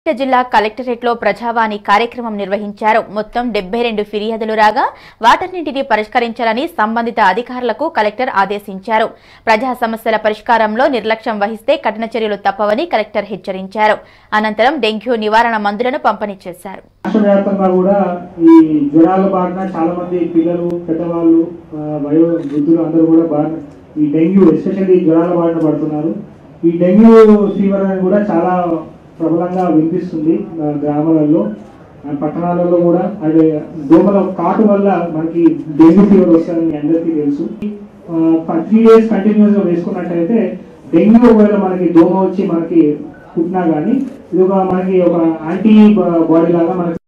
సిద్దిపేట జిల్లా కలెక్టరేట్ లో ప్రజావాణి కార్యక్రమం నిర్వహించారు మొత్తం డెబ్బై రెండు ఫిర్యాదులు రాగా వాటన్నింటినీ పరిష్కరించాలని సంబంధిత అధికారులకు కలెక్టర్ ఆదేశించారు ప్రజా సమస్యల పరిష్కారంలో నిర్లక్ష్యం వహిస్తే కఠిన చర్యలు తప్పవని కలెక్టర్ హెచ్చరించారు అనంతరం డెంగ్యూ నివారణ మందులను పంపిణీ చేశారు రాష్ట్ర వ్యాప్తంగా కూడా ఈ జ్వరాల బారిన చాలా మంది పిల్లలు పెద్దవాళ్ళు ఆ, వయో వృద్ధులు అందరూ కూడా బారిన ఈ డెంగ్యూ ఎస్పెషల్లీ జ్వరాల బారిన పడుతున్నారు ఈ డెంగ్యూ ఫీవర్ అనేది కూడా చాలా ప్రబలంగా వినిపిస్తుంది ఆ, గ్రామాలలో ఆ, పట్టణాలలో కూడా అదే దోమల కాటు వల్ల మనకి డెంగ్యూ ఫీవర్ వస్తుందని మీ అందరికీ తెలుసు త్రీ డేస్ కంటిన్యూస్ గా వేసుకున్నట్టయితే డెంగ్యూ ఒకవేళ మనకి దోమ వచ్చి మనకి పుట్టినా కానీ ఇది ఒక మనకి ఒక యాంటీ బాడీ లాగా మనకి